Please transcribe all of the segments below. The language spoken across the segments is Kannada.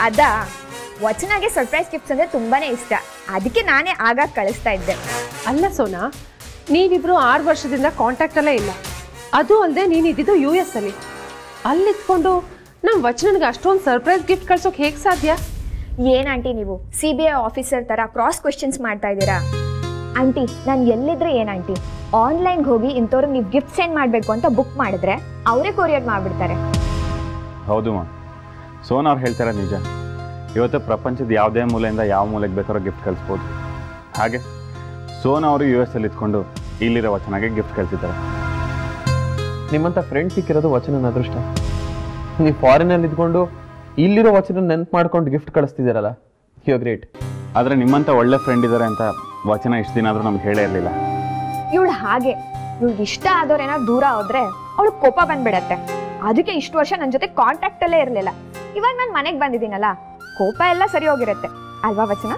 ಅದಾ ವಚನಾಗೆ ಸರ್ಪ್ರೈಸ್ ಗಿಫ್ಟ್ಸ್ ಅಂದ್ರೆ ತುಂಬಾನೇ ಇಷ್ಟ ಅದಕ್ಕೆ ನಾನೇ ಆಗಾಗ ಕಳಿಸ್ತಾ ಇದ್ದೆ ಅಲ್ಲ ಸೋನಾ ನೀವಿಬ್ರು ಆರು ವರ್ಷದಿಂದ ಕಾಂಟ್ಯಾಕ್ಟ್ ಅಲ್ಲೇ ಇಲ್ಲ ಅದು ಅಲ್ಲದೆ ನೀನು ಇದ್ದಿದ್ದು ಯು ಎಸ್ ಅಲ್ಲಿ ಅಲ್ಲಿ ಇದ್ಕೊಂಡು ನಮ್ಮ ವಚನನ್ಗೆ ಅಷ್ಟೊಂದು ಸರ್ಪ್ರೈಸ್ ಗಿಫ್ಟ್ ಕಳ್ಸೋಕೆ ಹೇಗೆ ಸಾಧ್ಯ ಏನ್ ಆಂಟಿ ನೀವು ಸಿ ಬಿ ಐ ಆಫೀಸರ್ ತರ ಕ್ರಾಸ್ ಕ್ವೆಶನ್ಸ್ ಮಾಡ್ತಾ ಇದ್ದೀರಾ ಆಂಟಿ ನಾನು ಎಲ್ಲಿದ್ರೆ ಏನ್ ಆಂಟಿ ಆನ್ಲೈನ್ಗೆ ಹೋಗಿ ಇಂಥವ್ರಿಗೆ ನೀವು ಗಿಫ್ಟ್ ಸೆಂಡ್ ಮಾಡಬೇಕು ಅಂತ ಬುಕ್ ಮಾಡಿದ್ರೆ ಅವರೇ ಕೊರಿಯರ್ ಮಾಡಿಬಿಡ್ತಾರೆ ಹೌದು ಮಾ ಸೋನ್ ಅವ್ರು ಹೇಳ್ತಾರೆ ನಿಜ ಇವತ್ತು ಪ್ರಪಂಚದ ಯಾವುದೇ ಮೂಲೆಯಿಂದ ಯಾವ ಮೂಲೆಗೆ ಬೇಕಾದ್ರೂ ಗಿಫ್ಟ್ ಕಳಿಸ್ಬೋದು ಹಾಗೆ ಸೋನ್ ಅವರು ಯು ಎಸ್ ಅಲ್ಲಿ ಇದ್ಕೊಂಡು ಇಲ್ಲಿರೋ ವಚನಾಗೆ ಗಿಫ್ಟ್ ಕಳಿಸಿದ್ದಾರೆ ನಿಮ್ಮಂಥ ಫ್ರೆಂಡ್ ಸಿಕ್ಕಿರೋದು ವಚನನ ಅದೃಷ್ಟ ನೀವು ಫಾರಿನಲ್ಲಿ ಇದ್ಕೊಂಡು ಇಲ್ಲಿರೋ ವಚನ ನೆನ್ಪು ಮಾಡ್ಕೊಂಡು ಗಿಫ್ಟ್ ಕಳಿಸ್ತಿದ್ದೀರಲ್ಲ ಯು ಗ್ರೇಟ್ ಆದರೆ ನಿಮ್ಮಂಥ ಒಳ್ಳೆ ಫ್ರೆಂಡ್ ಇದ್ದಾರೆ ಅಂತ ವಚನ ಇಷ್ಟು ದಿನ ಆದರೂ ನಮ್ಗೆ ಹೇಳೇ ಇರಲಿಲ್ಲ ಇವಳು ಹಾಗೆ ಇವಳಿಗೆ ಇಷ್ಟ ಆದವ್ರೇನಾದ್ರು ದೂರ ಹೋದ್ರೆ ಅವಳು ಕೋಪ ಬಂದ್ಬಿಡತ್ತೆ ಅದಕ್ಕೆ ಇಷ್ಟು ವರ್ಷ ನನ್ನ ಜೊತೆ ಕಾಂಟ್ಯಾಕ್ಟ್ ಅಲ್ಲೇ ಇರಲಿಲ್ಲ ಇವಾಗ ನಾನು ಮನೆಗೆ ಬಂದಿದ್ದೀನಲ್ಲ ಕೋಪ ಎಲ್ಲ ಸರಿ ಹೋಗಿರತ್ತೆ ಅಲ್ವಾ ವಚನ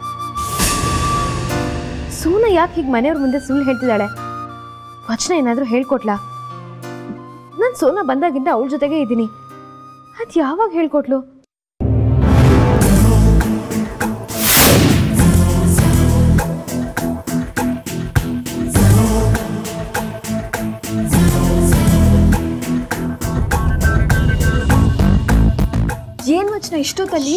ಸೂನ ಯಾಕೆ ಹೀಗೆ ಮನೆಯವ್ರ ಮುಂದೆ ಸುಳ್ಳು ಹೇಳ್ತಿದ್ದಾಳೆ ವಚನ ಏನಾದರೂ ಹೇಳ್ಕೊಟ್ಲಾ ನಾನು ಸೋನಾ ಬಂದಾಗಿಂದ ಅವಳ ಜೊತೆಗೆ ಇದ್ದೀನಿ ಅದು ಯಾವಾಗ ಹೇಳ್ಕೊಟ್ಲು ಏನ್ ವಚನ ಇಷ್ಟೊತ್ತಲ್ಲಿ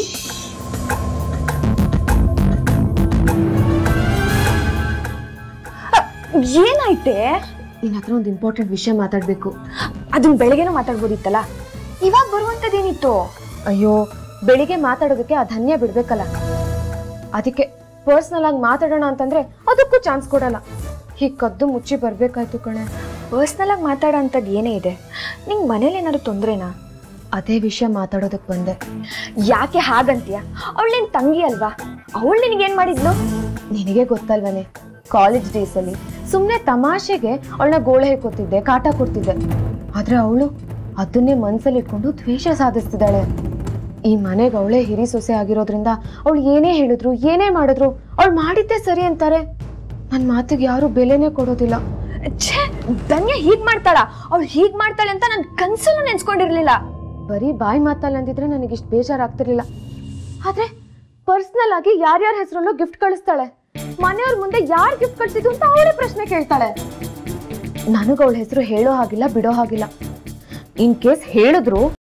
ಏನಾಯ್ತೆ ನಿನ್ನ ಹತ್ರ ಒಂದು ಇಂಪಾರ್ಟೆಂಟ್ ವಿಷಯ ಮಾತಾಡಬೇಕು ಅದನ್ನ ಬೆಳಗ್ಗೆನೂ ಮಾತಾಡ್ಬೋದಿತ್ತಲ್ಲ ಇವಾಗ ಬರುವಂತದ್ದೇನಿತ್ತು ಅಯ್ಯೋ ಬೆಳಿಗ್ಗೆ ಮಾತಾಡೋದಕ್ಕೆ ಆ ಧನ್ಯ ಬಿಡ್ಬೇಕಲ್ಲ ಅದಕ್ಕೆ ಪರ್ಸ್ನಲ್ ಆಗಿ ಮಾತಾಡೋಣ ಅಂತಂದ್ರೆ ಅದಕ್ಕೂ ಚಾನ್ಸ್ ಕೊಡಲ್ಲ ಹೀಗೆ ಕದ್ದು ಮುಚ್ಚಿ ಬರ್ಬೇಕಾಯ್ತು ಕಣೆ ಪರ್ಸ್ನಲ್ ಆಗಿ ಮಾತಾಡೋ ಅಂಥದ್ದು ಏನೇ ಇದೆ ನಿಂಗೆ ಮನೇಲಿ ಏನಾದ್ರು ತೊಂದ್ರೆನಾ ಅದೇ ವಿಷಯ ಮಾತಾಡೋದಕ್ಕೆ ಬಂದೆ ಯಾಕೆ ಹಾಗಂತೀಯ ಅವಳು ನಿನ್ ತಂಗಿ ಅಲ್ವಾ ಅವಳು ನಿನಗೇನ್ ಮಾಡಿದ್ಲು ನಿನಗೆ ಗೊತ್ತಲ್ವನೆ ಕಾಲೇಜ್ ಡೇಸಲ್ಲಿ ಸುಮ್ಮನೆ ತಮಾಷೆಗೆ ಅವಳನ್ನ ಗೋಳೆ ಹೇಕೊತಿದ್ದೆ ಕಾಟ ಕೊಡ್ತಿದ್ದೆ ಆದ್ರೆ ಅವಳು ಅದನ್ನೇ ಮನ್ಸಲ್ಲಿ ಇಟ್ಕೊಂಡು ದ್ವೇಷ ಸಾಧಿಸ್ತಿದ್ದಾಳೆ ಈ ಮನೆಗೆ ಅವಳೇ ಹಿರಿ ಸೊಸೆ ಆಗಿರೋದ್ರಿಂದ ಅವಳು ಏನೇ ಹೇಳಿದ್ರು ಏನೇ ಮಾಡಿದ್ರು ಅವಳು ಮಾಡಿದ್ದೇ ಸರಿ ಅಂತಾರೆ ನನ್ನ ಮಾತಿಗೆ ಯಾರು ಬೆಲೆನೇ ಕೊಡೋದಿಲ್ಲ ಛೇ ಧನ್ಯ ಹೀಗ್ ಮಾಡ್ತಾಳ ಅವಳು ಹೀಗ್ ಮಾಡ್ತಾಳೆ ಅಂತ ನಾನು ಕನ್ಸಲ್ಲೂ ನೆನ್ಸ್ಕೊಂಡಿರ್ಲಿಲ್ಲ ಬರೀ ಬಾಯಿ ಮಾತಲ್ಲಿ ಅಂದಿದ್ರೆ ನನಗೆ ಇಷ್ಟು ಬೇಜಾರಾಗ್ತಿರ್ಲಿಲ್ಲ ಆದ್ರೆ ಪರ್ಸ್ನಲ್ ಆಗಿ ಯಾರ್ಯಾರ ಹೆಸರಲ್ಲೂ ಗಿಫ್ಟ್ ಕಳಿಸ್ತಾಳೆ ಮನೆಯವ್ರ ಮುಂದೆ ಯಾರು ಗಿಫ್ಟ್ ಕಳ್ಸಿದ್ದು ಅಂತ ಅವಳೇ ಪ್ರಶ್ನೆ ಕೇಳ್ತಾಳೆ ನನಗೆ ಅವಳ ಹೆಸರು ಹೇಳೋ ಹಾಗಿಲ್ಲ ಬಿಡೋ ಹಾಗಿಲ್ಲ ಇನ್ ಕೇಸ್ ಹೇಳಿದ್ರು